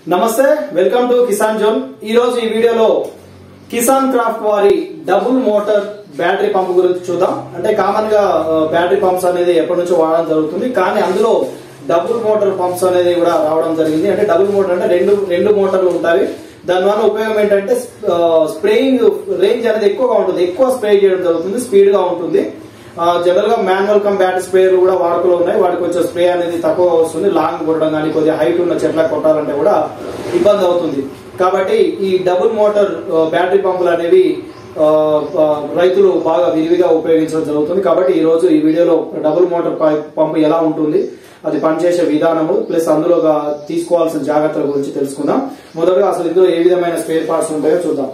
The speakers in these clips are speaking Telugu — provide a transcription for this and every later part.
నమస్తే వెల్కమ్ టు కిసాన్ జోన్ ఈ రోజు ఈ వీడియోలో కిసాన్ క్రాఫ్ట్ వారి డబుల్ మోటార్ బ్యాటరీ పంప్ గురించి చూద్దాం అంటే కామన్ గా ఆ, బ్యాటరీ పంప్స్ అనేది ఎప్పటి నుంచో వాడడం జరుగుతుంది కానీ అందులో డబుల్ మోటార్ పంప్స్ అనేది కూడా రావడం జరిగింది అంటే డబుల్ మోటార్ అంటే రెండు రెండు మోటార్లు ఉంటాయి దానివల్ల ఉపయోగం ఏంటంటే స్ప్రేయింగ్ రేంజ్ అనేది ఎక్కువగా ఉంటుంది ఎక్కువ స్ప్రే చేయడం జరుగుతుంది స్పీడ్ గా ఉంటుంది జనరల్ గా మాన్యువల్ కమ్ బ్యాటరీ స్ప్రేయర్లు కూడా వాడుకలో ఉన్నాయి వాటికి కొంచెం స్ప్రే అనేది తక్కువ వస్తుంది లాంగ్ కొట్టడం కానీ కొద్దిగా హైట్ ఉన్న చెట్లకు కొట్టాలంటే కూడా ఇబ్బంది అవుతుంది కాబట్టి ఈ డబుల్ మోటార్ ఆ, బ్యాటరీ పంపులు అనేవి ఆ, ఆ, రైతులు బాగా విరివిగా ఉపయోగించడం జరుగుతుంది కాబట్టి ఈ రోజు ఈ వీడియోలో డబుల్ మోటార్ పై- పంపు ఎలా ఉంటుంది అది పనిచేసే విధానము ప్లస్ అందులో గా- తీసుకోవాల్సిన జాగ్రత్తల గురించి తెలుసుకుందాం మొదటగా అసలు ఇందులో ఏ విధమైన స్పేర్ పార్ట్స్ ఉంటాయో చూద్దాం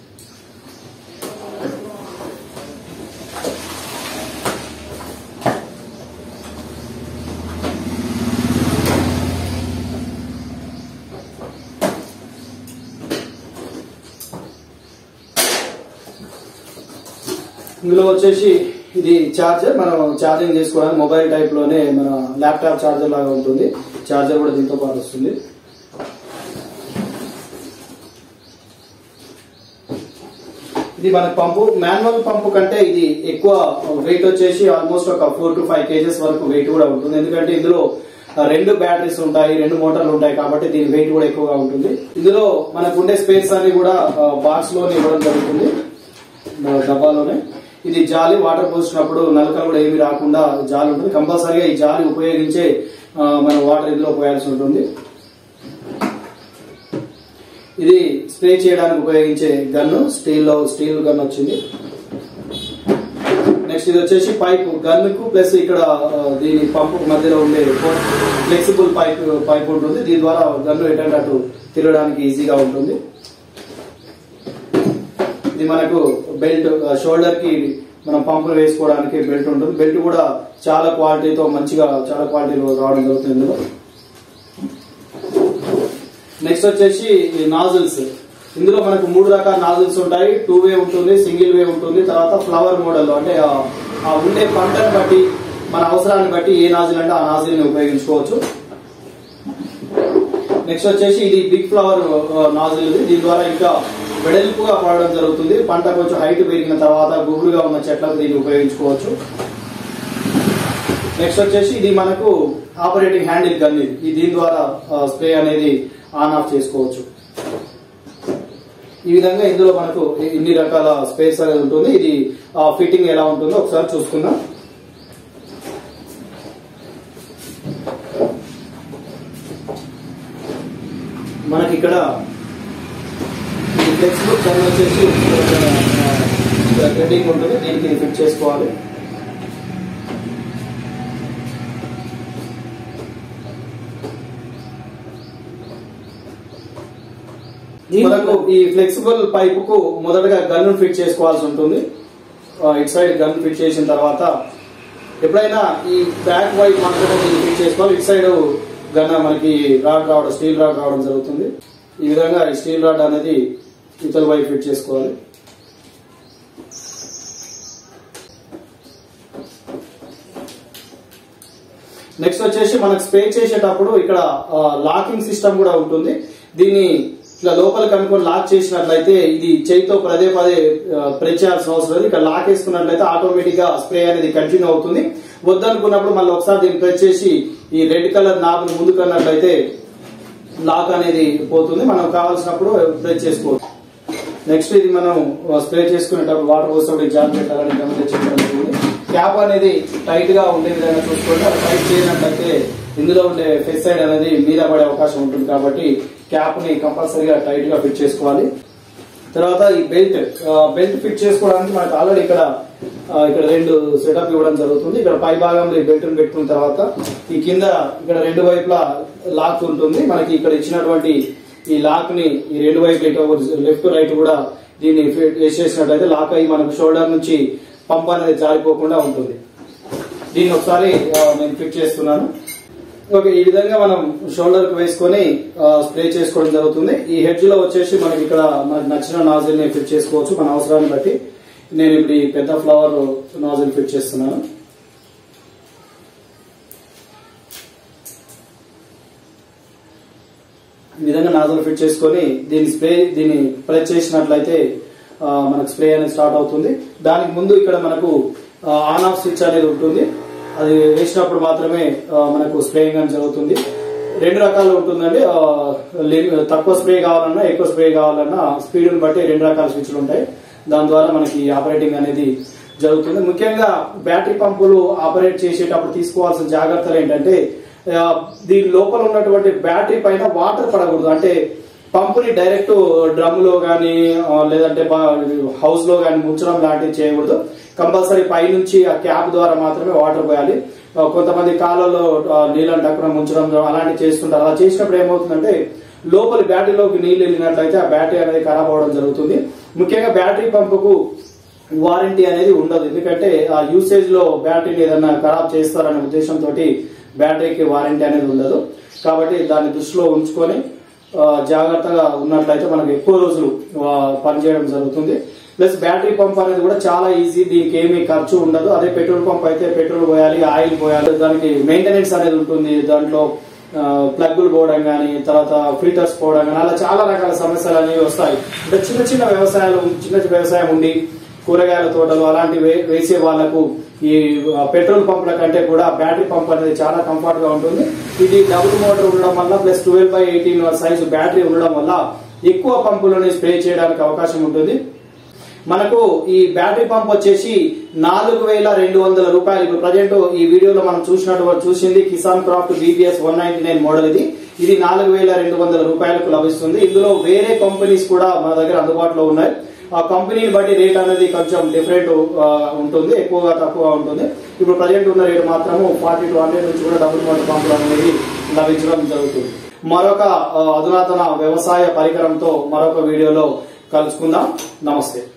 ఇందులో వచ్చేసి ఇది చార్జర్ మనం ఛార్జింగ్ చేసుకోవడానికి మొబైల్ టైప్ లోనే మన ల్యాప్టాప్ చార్జర్ లాగా ఉంటుంది చార్జర్ కూడా దీంతో పాటు వస్తుంది ఇది మన పంపు మాన్యువల్ పంపు కంటే ఇది ఎక్కువ వెయిట్ వచ్చేసి ఆల్మోస్ట్ ఒక ఫోర్ టు ఫైవ్ కేజెస్ వరకు వెయిట్ కూడా ఉంటుంది ఎందుకంటే ఇందులో ఆ, రెండు బ్యాటరీస్ ఉంటాయి రెండు మోటార్లు ఉంటాయి కాబట్టి దీని వెయిట్ కూడా ఎక్కువగా ఉంటుంది ఇందులో మనకు ఉండే స్పేస్ అన్ని కూడా బాక్స్ లోనే ఇవ్వడం జరుగుతుంది మన డబ్బాలోనే ఇది జాలి వాటర్ పోసినప్పుడు నలకలు కూడా ఏమి రాకుండా జాలి ఉంటుంది కంపల్సరీగా ఈ జాలి ఉపయోగించే ఆ, మనం వాటర్ ఇందులో పోయాల్సి ఉంటుంది ఇది స్ప్రే చేయడానికి ఉపయోగించే గన్ను స్టీల్ లో స్టీల్ గన్ వచ్చింది నెక్స్ట్ ఇది వచ్చేసి పైప్ గన్ కు ప్లస్ ఇక్కడ ఆ, దీని పంపు మధ్యలో ఉండే ఫ్లెక్సిబుల్ పైప్ పైప్ ఉంటుంది దీని ద్వారా గన్ను ఎటంటే అటు తిరగడానికి ఈజీగా ఉంటుంది ఇది మనకు బెల్ట్ షోల్డర్ కి మనం పంపులు వేసుకోవడానికి బెల్ట్ ఉంటుంది బెల్ట్ కూడా చాలా క్వాలిటీతో మంచిగా చాలా క్వాలిటీలో రావడం జరుగుతుంది ఇందులో నెక్స్ట్ వచ్చేసి నాజిల్స్ ఇందులో మనకు మూడు రకాల నాజిల్స్ ఉంటాయి టూ వే ఉంటుంది సింగిల్ వే ఉంటుంది తర్వాత ఫ్లవర్ మోడల్ అంటే ఆ- ఆ ఉండే పంటను బట్టి మన అవసరాన్ని బట్టి ఏ నాజిల్ అంటే ఆ నాజిల్ ని ఉపయోగించుకోవచ్చు నెక్స్ట్ వచ్చేసి ఇది బిగ్ ఫ్లవర్ నాజిల్ ఇది దీని ద్వారా ఇంకా వెడల్పుగా పడడం జరుగుతుంది పంట కొంచెం హైట్ పెరిగిన తర్వాత గుబురుగా ఉన్న చెట్లకు దీన్ని ఉపయోగించుకోవచ్చు నెక్స్ట్ వచ్చేసి ఇది మనకు ఆపరేటింగ్ హ్యాండిల్ గన్ ఇది ఈ దీని ద్వారా స్ప్రే అనేది ఆన్ ఆఫ్ చేసుకోవచ్చు ఈ విధంగా ఇందులో మనకు ఇ- ఇన్ని రకాల స్పేస్ అనేది ఉంటుంది ఇది ఫిట్టింగ్ ఎలా ఉంటుందో ఒకసారి చూసుకుందాం మనకి ఇక్కడ ఈ ఫ్లెక్సిబుల్ గన్ వచ్చేసి థ్రెడ్డింగ్ ఉంటుంది దీనికి ఇది ఫిట్ చేసుకోవాలి మనకు ఈ ఫ్లెక్సిబుల్ పైప్ కు మొదటగా గన్ ఫిట్ చేసుకోవాల్సి ఉంటుంది ఆ, ఇటు సైడ్ గన్ ఫిట్ చేసిన తర్వాత ఎప్పుడైనా ఈ బ్యాక్ వైపు మాత్రమే దీన్ని ఫిట్ చేసుకోవాలి ఇటు సైడ్ గన్ మనకి రాడ్ రావడం స్టీల్ రాడ్ రావడం జరుగుతుంది ఈ విధంగా ఈ స్టీల్ రాడ్ అనేది ఇతర వైపు ఫిట్ చేసుకోవాలి నెక్స్ట్ వచ్చేసి మనకు స్ప్రే చేసేటప్పుడు ఇక్కడ లాకింగ్ సిస్టమ్ కూడా ఉంటుంది దీన్ని ఇట్లా లోపలికి అనుకొని లాక్ చేసినట్లయితే ఇది చేయితో పదే పదే ప్రెస్ చేయాల్సిన అవసరం లేదు ఇక్కడ లాక్ వేసుకున్నట్లయితే ఆటోమేటిక్ గా స్ప్రే అనేది కంటిన్యూ అవుతుంది వద్దనుకున్నప్పుడు మళ్ళీ ఒకసారి దీన్ని ప్రెస్ చేసి ఈ రెడ్ కలర్ నాబ్ను ముందుకు అన్నట్లయితే లాక్ అనేది పోతుంది మనం కావాల్సినప్పుడు ప్రెస్ చేసుకోవచ్చు నెక్స్ట్ ఇది మనం స్ప్రే చేసుకునేటప్పుడు వాటర్ పోసేటప్పుడు జాగ్రత్త పెట్టాలని గమనించడం జరుగుతుంది క్యాప్ అనేది టైట్ గా ఉండే విధంగా చూసుకుంటే అది టైట్ చేయనట్లయితే ఇందులో ఉండే ఫెస్ సైడ్ అనేది మీద పడే అవకాశం ఉంటుంది కాబట్టి క్యాప్ ని కంపల్సరీగా టైట్ గా ఫిట్ చేసుకోవాలి తర్వాత ఈ బెల్ట్ బెల్ట్ ఫిట్ చేసుకోవడానికి మనకు ఆల్రెడీ ఇక్కడ ఆ, ఇక్కడ రెండు సెటప్ ఇవ్వడం జరుగుతుంది ఇక్కడ పై భాగంలో ఈ బెల్ట్ ని పెట్టుకున్న తర్వాత ఈ కింద ఇక్కడ రెండు వైపులా లాక్ ఉంటుంది మనకి ఇక్కడ ఇచ్చినటువంటి ఈ లాక్ ని ఈ రెండు వైపులు లెఫ్ట్ రైట్ కూడా దీన్ని ఫిట్ వేసేసినట్లయితే లాక్ అయ్యి మనకు షోల్డర్ నుంచి పంప్ అనేది జారిపోకుండా ఉంటుంది దీన్ని ఒకసారి ఆ, నేను ఫిట్ చేస్తున్నాను ఓకే ఈ విధంగా మనం షోల్డర్ కి వేసుకొని ఆ, స్ప్రే చేసుకోవడం జరుగుతుంది ఈ హెడ్జ్ లో వచ్చేసి మనకి ఇక్కడ మనకు నచ్చిన నాజిల్ ని ఫిట్ చేసుకోవచ్చు మన అవసరాన్ని బట్టి నేను ఇప్పుడు ఈ పెద్ద ఫ్లవర్ నాజిల్ ఫిట్ చేస్తున్నాను ఈ విధంగా నాజల్ ఫిట్ చేసుకొని దీన్ని స్ప్రే దీన్ని ప్రెస్ చేసినట్లయితే ఆ, మనకు స్ప్రే అనేది స్టార్ట్ అవుతుంది దానికి ముందు ఇక్కడ మనకు ఆన్ ఆఫ్ స్విచ్ అనేది ఉంటుంది అది వేసినప్పుడు మాత్రమే ఆ, మనకు స్ప్రేయింగ్ అని జరుగుతుంది రెండు రకాలు ఉంటుందండి ఆ, లి- తక్కువ స్ప్రే కావాలన్నా ఎక్కువ స్ప్రే కావాలన్నా స్పీడ్ని బట్టి రెండు రకాల స్విచ్లు ఉంటాయి దాని ద్వారా మనకి ఆపరేటింగ్ అనేది జరుగుతుంది ముఖ్యంగా బ్యాటరీ పంపులు ఆపరేట్ చేసేటప్పుడు తీసుకోవాల్సిన జాగ్రత్తలు ఏంటంటే ఆ, దీని లోపల ఉన్నటువంటి బ్యాటరీ పైన వాటర్ పడకూడదు అంటే పంపుని డైరెక్ట్ డ్రమ్ లో గానీ ఆ, లేదంటే హౌస్ లో గానీ ముంచడం లాంటివి చేయకూడదు కంపల్సరీ పైనుంచి ఆ క్యాప్ ద్వారా మాత్రమే వాటర్ పోయాలి ఆ, కొంతమంది కాలంలో నీళ్ళని టక్కున ముంచడం అలాంటివి చేస్తుంటారు అలా చేసినప్పుడు ఏమవుతుందంటే లోపలి బ్యాటరీలోకి నీళ్ళు వెళ్ళినట్లయితే ఆ బ్యాటరీ అనేది ఖరాబ్ అవడం జరుగుతుంది ముఖ్యంగా బ్యాటరీ పంపుకు వారంటీ అనేది ఉండదు ఎందుకంటే ఆ యూసేజ్ లో బ్యాటరీని ఏదైనా ఖరాబ్ చేస్తారనే ఉద్దేశంతో బ్యాటరీకి వారంటీ అనేది ఉండదు కాబట్టి దాన్ని దృష్టిలో ఉంచుకొని ఆ, జాగ్రత్తగా ఉన్నట్లయితే మనకు ఎక్కువ రోజులు ఆ, పనిచేయడం జరుగుతుంది ప్లస్ బ్యాటరీ పంప్ అనేది కూడా చాలా ఈజీ దీనికి ఏమీ ఖర్చు ఉండదు అదే పెట్రోల్ పంప్ అయితే పెట్రోల్ పోయాలి ఆయిల్ పోయాలి దానికి మెయింటెనెన్స్ అనేది ఉంటుంది దాంట్లో ఆ, ప్లగ్గులు పోవడం కానీ తర్వాత ఫిల్టర్స్ పోవడం కానీ అలా చాలా రకాల సమస్యలు అనేవి వస్తాయి అంటే చిన్న చిన్న వ్యవసాయాలు చిన్న చిన్న వ్యవసాయం ఉండి కూరగాయల తోటలు అలాంటివి వే- వేసే వాళ్లకు ఈ ఆ, పెట్రోల్ పంపుల కంటే కూడా బ్యాటరీ పంప్ అనేది చాలా కంఫర్ట్ గా ఉంటుంది ఇది డబుల్ మోటార్ ఉండడం వల్ల plus twelve by eighteen size battery ఉండడం వల్ల ఎక్కువ పంపులని స్ప్రే చేయడానికి అవకాశం ఉంటుంది మనకు ఈ బ్యాటరీ పంప్ వచ్చేసి నాలుగు వేల రెండు వందల రూపాయలు ఇప్పుడు ప్రజెంట్ ఈ వీడియోలో మనం చూసినట్టు చూసింది Kisan Kraft BBS one ninety nine model ఇది ఇది నాలుగు వేల రెండు వందల రూపాయలకు లభిస్తుంది ఇందులో వేరే కంపెనీస్ కూడా మన దగ్గర అందుబాటులో ఉన్నాయి ఆ కంపెనీని బట్టి రేట్ అనేది కొంచెం డిఫరెంట్ ఉంటుంది ఎక్కువగా తక్కువ ఉంటుంది ఇప్పుడు ప్రజెంట్ ఉన్న రేట్ మాత్రము ఫార్టీ టూ హండ్రెడ్ నుంచి కూడా డబుల్ మోటార్ పంపులు అనేది లభించడం జరుగుతుంది మరొక ఆ, అధునాతన వ్యవసాయ పరికరంతో మరొక వీడియోలో కలుసుకుందాం నమస్తే